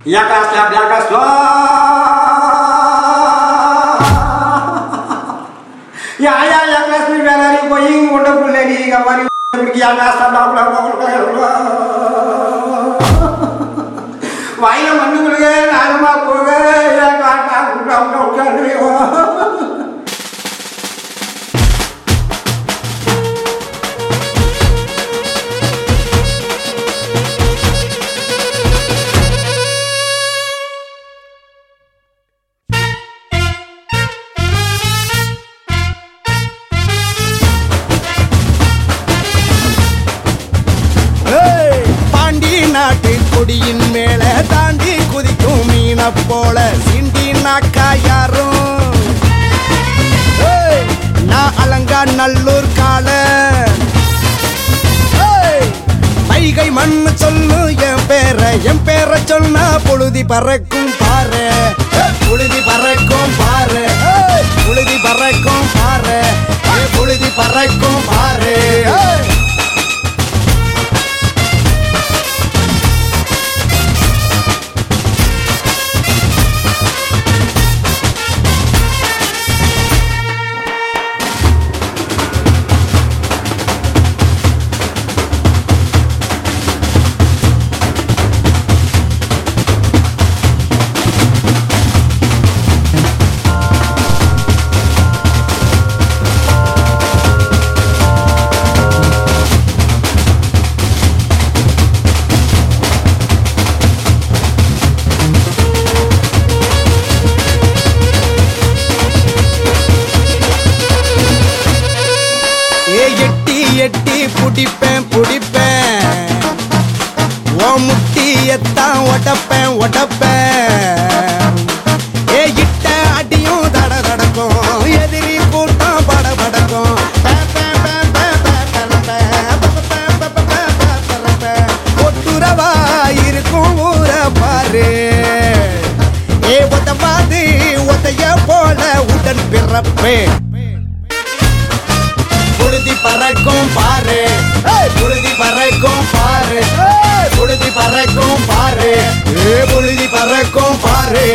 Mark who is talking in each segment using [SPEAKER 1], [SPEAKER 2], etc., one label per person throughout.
[SPEAKER 1] Jakaś tam, jakaś Ya ya ya kelas ni dari boying udah boleh di kamar pergi yang kelas tam bla bla bla வாயில மண்ணு விழுக நாகமா போக ஏன் காட்டா குண்டா உண்டா உட்காந்துருக்கோ
[SPEAKER 2] ஏய், பாண்டி நாட்டு கொடியின் மேல தாண்டி குதிக்கும் மீன போல சிண்டி நாக்கா யாரும் ஏய், நான் அலங்கா நல்லூர் கால வைகை மண்ணு சொல்லு என் பேர என் பேர சொன்னா புழுதி பறக்கும் பாரு ஏய், புழுதி பறக்கும் பாரு ஏய், புழுதி பறக்கும் பாரு ஏய், புழுதி பறக்கும் பாரு ஏய். ஏ எட்டி எட்டி புடிப்பேன் புடிப்பேன் ஓ முட்டியத்தான் ஒடப்பேன் ஒடப்பேன் ஏ இட்ட அடியும் தட தடக்கும் எதிரி கூட்டம் பட படக்கும் பே, பே, பே, பே, பே, பே, பே, பே, பே, பே, பே, பே, பே, பே, பே. ஒட்டுறவா இருக்கும் ஊர பாரு ஏ ஒத்தவாது ஒத்தைய போல உடன் பிறப்பேன் புழுதி பறக்கும் பாரு ஏய், புழுதி பறக்கும் பாரு ஏய், புழுதி பறக்கும் பாரு ஏ புழுதி பறக்கும் பாரு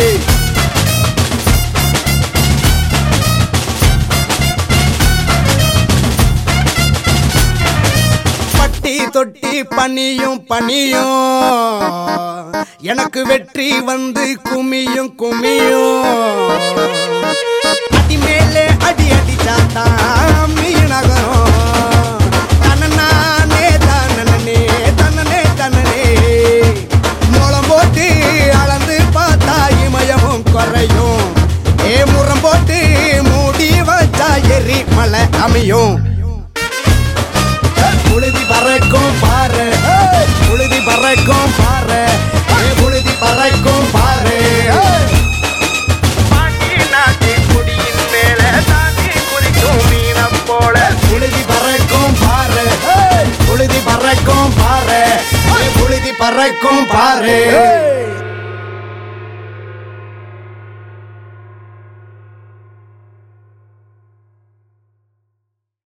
[SPEAKER 2] பட்டி தொட்டி பனியும் பனியும் எனக்கு வெற்றி வந்து குமியும் குமியும் அடி மேலே அடி அடிச்சாத்தான் மீனகரம் தனநானே தனனே தனனே தனனே மூலம் போட்டு அளந்து பார்த்தா இமயமும் குறையும் ஏ முறம் போட்டு மூடி வச்சா எரி மலை அமையும் புழுதி பறக்கும் பாரு ஏய், புழுதி பறக்கும் பாரு ஏய், புழுதி பறக்கும் பாரு ஏய். புழுதி பறக்கும் பாரு ஏய், புழுதி பறக்கும் பாரு ஏய், புழுதி பறக்கும் பாரு ஏய்.